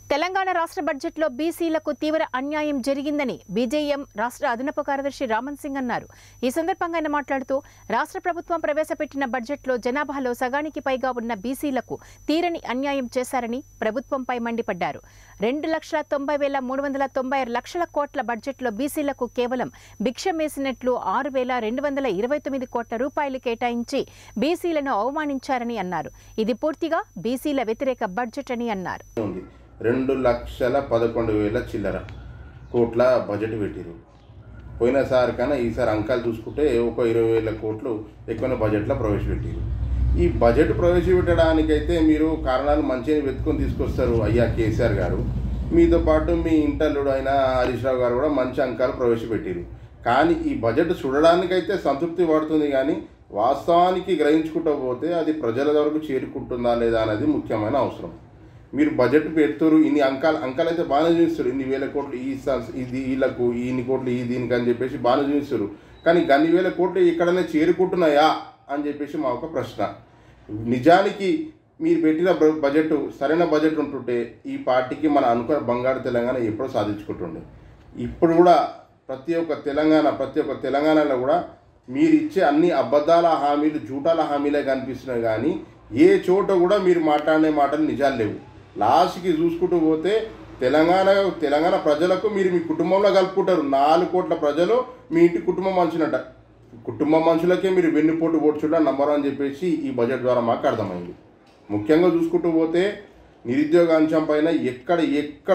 తెలంగాణ రాష్ట్ర బడ్జెట్లో బీసీలకు తీవ్ర అన్యాయం జరిగిందని బీజేఎం రాష్ట్ర అదనపు కార్యదర్శి రామన్ సింగ్ అన్నారు ఈ సందర్భంగా ఆయన మాట్లాడుతూ రాష్ట్ర ప్రభుత్వం ప్రవేశపెట్టిన బడ్జెట్లో జనాభాలో సగానికి పైగా ఉన్న బీసీలకు తీరని అన్యాయం చేశారని ప్రభుత్వంపై మండిపడ్డారు రెండు లక్షల తొంభై వేల మూడు వందల తొంభై ఆరు లక్షల కోట్ల బడ్జెట్లో బీసీలకు కేవలం భిక్షమేసినట్లు ఆరు వేల రెండు వందల ఇరవై తొమ్మిది కోట్ల రూపాయలు కేటాయించి బీసీలను అవమానించారని అన్నారు ఇది పూర్తిగా బీసీల వ్యతిరేక బడ్జెట్ అని అన్నారు ఉంది రెండు లక్షల పదకొండు వేల చిల్లర కోట్ల బడ్జెట్ పెట్టిరు పోయినసారి కన్నా ఈసారి అంకాలు చూసుకుంటే ఒక ఇరవై వేల కోట్లు ఎక్కువ బడ్జెట్లో ప్రవేశపెట్టారు ఈ బడ్జెట్ ప్రవేశపెట్టడానికైతే మీరు కారణాలు మంచిగా వెతుకొని తీసుకొస్తారు అయ్యా కేసీఆర్ గారు మీతో పాటు మీ ఇంటల్లుడు అయిన హరీష్ రావు గారు కూడా మంచి అంకాలు ప్రవేశపెట్టారు కానీ ఈ బడ్జెట్ చూడడానికైతే సంతృప్తి పడుతుంది కానీ వాస్తవానికి గ్రహించుకుంటూ పోతే అది ప్రజల వరకు చేరుకుంటుందా లేదా అనేది ముఖ్యమైన అవసరం మీరు బడ్జెట్ పెడుతారు ఇన్ని అంకాలు అంకాలు అయితే బాగానే చూపిస్తారు ఇన్ని వేల కోట్లు ఈ స- ఇది వీళ్ళకు ఇన్ని కోట్లు ఈ దీనికి అని చెప్పేసి బాగానే చూపిస్తారు కానీ గన్ని వేల కోట్లు ఇక్కడనే చేరుకుంటున్నాయా అని చెప్పేసి మా ఒక ప్రశ్న నిజానికి మీరు పెట్టిన బ- బడ్జెట్ సరైన బడ్జెట్ ఉంటుంటే ఈ పార్టీకి మన అనుకున్న బంగారు తెలంగాణ ఎప్పుడో సాధించుకుంటుండే ఇప్పుడు కూడా ప్రతి ఒక్క తెలంగాణ ప్రతి ఒక్క తెలంగాణలో కూడా మీరు ఇచ్చే అన్ని అబద్ధాల హామీలు జూటాల హామీలే కనిపిస్తున్నాయి కానీ ఏ చోట కూడా మీరు మాట్లాడే మాటలు నిజాలు లేవు లాస్ట్కి చూసుకుంటూ పోతే తెలంగాణ తెలంగాణ ప్రజలకు మీరు మీ కుటుంబంలో కలుపుకుంటారు నాలుగు కోట్ల ప్రజలు మీ ఇంటి కుటుంబం మనుషులంట కుటుంబ మనుషులకే మీరు వెన్నుపోటు ఓడ్చుట నంబర్ అని చెప్పేసి ఈ బడ్జెట్ ద్వారా మాకు అర్థమైంది ముఖ్యంగా చూసుకుంటూ పోతే నిరుద్యోగ అంశం పైన ఎక్కడ ఎక్కడ